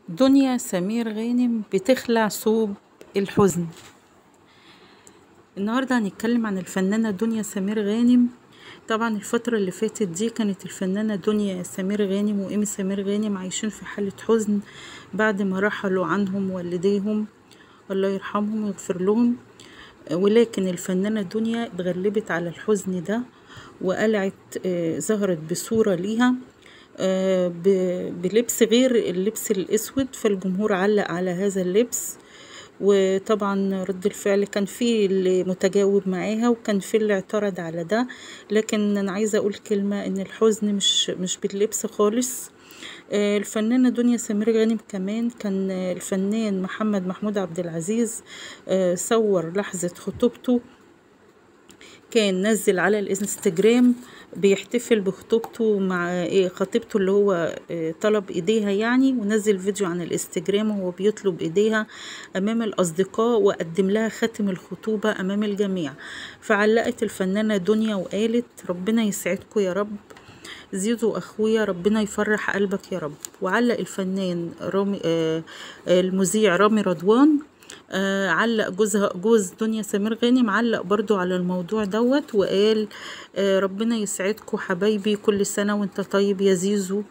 دنيا سمير غانم بتخلع ثوب الحزن النهاردة هنتكلم عن الفنانة دنيا سمير غانم طبعا الفترة اللي فاتت دي كانت الفنانة دنيا سمير غانم وإيمي سمير غانم عايشين في حالة حزن بعد ما رحلوا عنهم والديهم الله يرحمهم ويغفر لهم ولكن الفنانة دنيا اتغلبت على الحزن ده وقلعت آه، ظهرت بصورة ليها آه، ب- بلبس غير اللبس الأسود فالجمهور علق على هذا اللبس وطبعا رد الفعل كان في اللي متجاوب معاها وكان في اللي اعترض على ده لكن انا عايزه اقول كلمه ان الحزن مش مش باللبس خالص آه، الفنانة دنيا سمير غانم كمان كان آه، الفنان محمد محمود عبد العزيز آه، صور لحظة خطوبته كان نزل على الانستجرام بيحتفل بخطوبته مع إيه خطيبته اللي هو إيه طلب ايديها يعني ونزل فيديو عن الانستجرام وهو بيطلب ايديها امام الاصدقاء وقدم لها خاتم الخطوبة امام الجميع فعلقت الفنانة دنيا وقالت ربنا يسعدكم يا رب زيزو اخويا ربنا يفرح قلبك يا رب وعلق الفنان رامي آه آه، المذيع رامي رضوان آه علق جوزها جوز دنيا سمير غانم علق برضو على الموضوع دوت وقال آه ربنا يسعدكم حبايبي كل سنة وانت طيب يا زيزو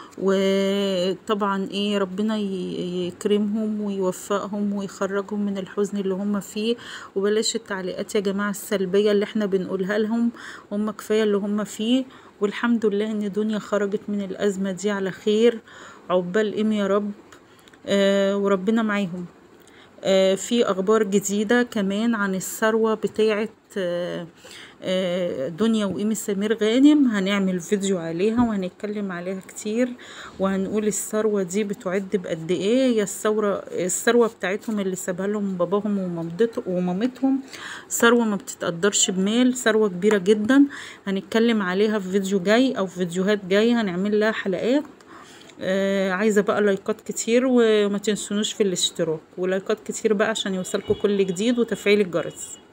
وطبعا ايه ربنا ي- يكرمهم ويوفقهم ويخرجهم من الحزن اللي هم فيه وبلاش التعليقات يا جماعة السلبية اللي احنا بنقولها لهم هم كفاية اللي هم فيه والحمد لله ان دنيا خرجت من الأزمة دي على خير عقبال إيم يا رب آه وربنا معاهم آه، في اخبار جديده كمان عن الثروه بتاعه آه، آه، دنيا وإيمي سمير غانم هنعمل فيديو عليها وهنتكلم عليها كتير وهنقول الثروه دي بتعد بقد ايه هي الثوره الثروه بتاعتهم اللي سابها لهم باباهم ومامته ومامتهم ثروه ما بتتقدرش بمال ثروه كبيره جدا هنتكلم عليها في فيديو جاي او في فيديوهات جايه هنعمل لها حلقات آه عايزة بقى لايكات كتير وما تنسونوش في الاشتراك ولايكات كتير بقى عشان يوصلكوا كل جديد وتفعيل الجرس